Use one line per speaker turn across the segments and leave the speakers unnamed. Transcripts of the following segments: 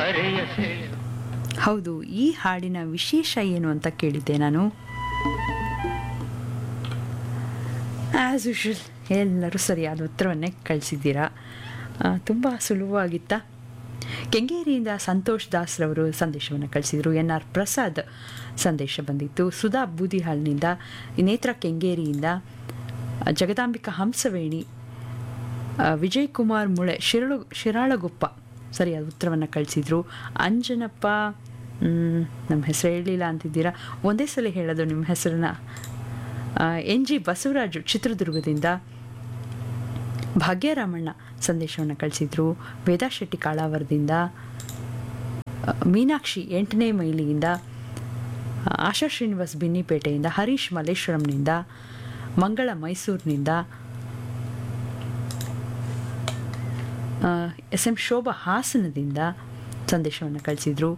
ಹರೆಯ ಸೇವೆ
ಹೌದು ಈ ಹಾಡಿನ ವಿಶೇಷ ಏನು ಅಂತ ಕೇಳಿದ್ದೆ ನಾನು ಆ್ಯಸ್ ಯೂಶುವಲ್ ಎಲ್ಲರೂ ಸರಿಯಾದ ಉತ್ತರವನ್ನೇ ಕಳಿಸಿದ್ದೀರಾ ತುಂಬ ಸುಲಭವಾಗಿತ್ತ ಕೆಂಗೇರಿಯಿಂದ ಸಂತೋಷ್ ದಾಸ್ರವರು ಸಂದೇಶವನ್ನು ಕಳಿಸಿದರು ಎನ್ ಆರ್ ಪ್ರಸಾದ್ ಸಂದೇಶ ಬಂದಿತ್ತು ಸುಧಾ ಬೂದಿಹಾಲ್ನಿಂದ ನೇತ್ರ ಕೆಂಗೇರಿಯಿಂದ ಜಗದಾಂಬಿಕಾ ಹಂಸವೇಣಿ ಆ, ವಿಜಯ್ ಕುಮಾರ್ ಮುಳೆ ಶಿರಳು ಶಿರಾಳಗುಪ್ಪ ಸರಿಯಾದ ಉತ್ತರವನ್ನು ಕಳಿಸಿದ್ರು ಅಂಜನಪ್ಪ ಮ್, ನಮ್ಮ ಹೆಸರು ಹೇಳಲಿಲ್ಲ ಅಂತಿದ್ದೀರಾ ಒಂದೇ ಸಲ ಹೇಳೋದು ನಿಮ್ಮ ಹೆಸರನ್ನ ಎನ್ ಜಿ ಬಸವರಾಜು ಚಿತ್ರದುರ್ಗದಿಂದ ಭಾಗ್ಯರಾಮಣ್ಣ ಸಂದೇಶವನ್ನು ಕಳಿಸಿದ್ರು ವೇದಾ ಶೆಟ್ಟಿ ಕಾಳಾವರದಿಂದ ಆ, ಮೀನಾಕ್ಷಿ ಎಂಟನೇ ಮೈಲಿಯಿಂದ ಆ, ಆಶಾ ಶ್ರೀನಿವಾಸ್ ಬಿನ್ನಿಪೇಟೆಯಿಂದ ಹರೀಶ್ ಮಲ್ಲೇಶ್ವರಂನಿಂದ ಮಂಗಳ ಮೈಸೂರಿನಿಂದ ಎಸ್ ಎಂ ಶೋಭಾ ಹಾಸನದಿಂದ ಸಂದೇಶವನ್ನು ಕಳಿಸಿದ್ರು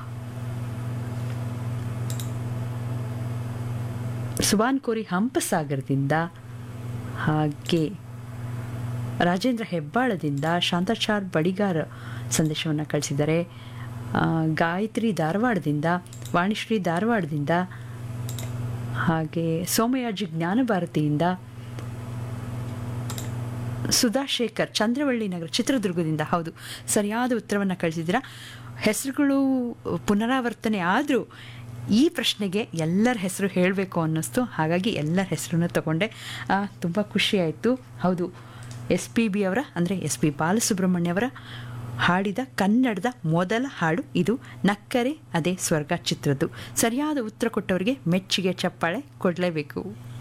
ಸುಬಾನ್ ಕೋರಿ ಹಂಪಸಾಗರದಿಂದ ಹಾಗೆ ರಾಜೇಂದ್ರ ಹೆಬ್ಬಾಳದಿಂದ ಶಾಂತಾಚಾರ್ ಬಡಿಗಾರ್ ಸಂದೇಶವನ್ನು ಕಳಿಸಿದ್ದಾರೆ ಆ, ಗಾಯತ್ರಿ ಧಾರವಾಡದಿಂದ ವಾಣಿಶ್ರೀ ಧಾರವಾಡದಿಂದ ಹಾಗೆ ಸೋಮಯಾಜಿ ಜ್ಞಾನಭಾರತಿಯಿಂದ ಸುಧಾಶೇಖರ್ ಚಂದ್ರವಳ್ಳಿ ನಗರ ಚಿತ್ರದುರ್ಗದಿಂದ ಹೌದು ಸರಿಯಾದ ಉತ್ತರವನ್ನು ಕಳಿಸಿದ್ದೀರಾ ಹೆಸರುಗಳು ಪುನರಾವರ್ತನೆ ಆದರೂ ಈ ಪ್ರಶ್ನೆಗೆ ಎಲ್ಲರ ಹೆಸರು ಹೇಳಬೇಕು ಅನ್ನಿಸ್ತು ಹಾಗಾಗಿ ಎಲ್ಲರ ಹೆಸರನ್ನು ತಗೊಂಡೆ ತುಂಬ ಖುಷಿಯಾಯಿತು ಹೌದು ಎಸ್ ಪಿ ಬಿ ಅವರ ಅಂದರೆ ಎಸ್ ಪಿ ಬಾಲಸುಬ್ರಹ್ಮಣ್ಯ ಅವರ ಹಾಡಿದ ಕನ್ನಡದ ಮೊದಲ ಹಾಡು ಇದು ನಕ್ಕರೆ ಅದೇ ಸ್ವರ್ಗ ಚಿತ್ರದ್ದು ಸರಿಯಾದ ಉತ್ತರ ಕೊಟ್ಟವರಿಗೆ ಮೆಚ್ಚುಗೆ ಚಪ್ಪಾಳೆ ಕೊಡಲೇಬೇಕು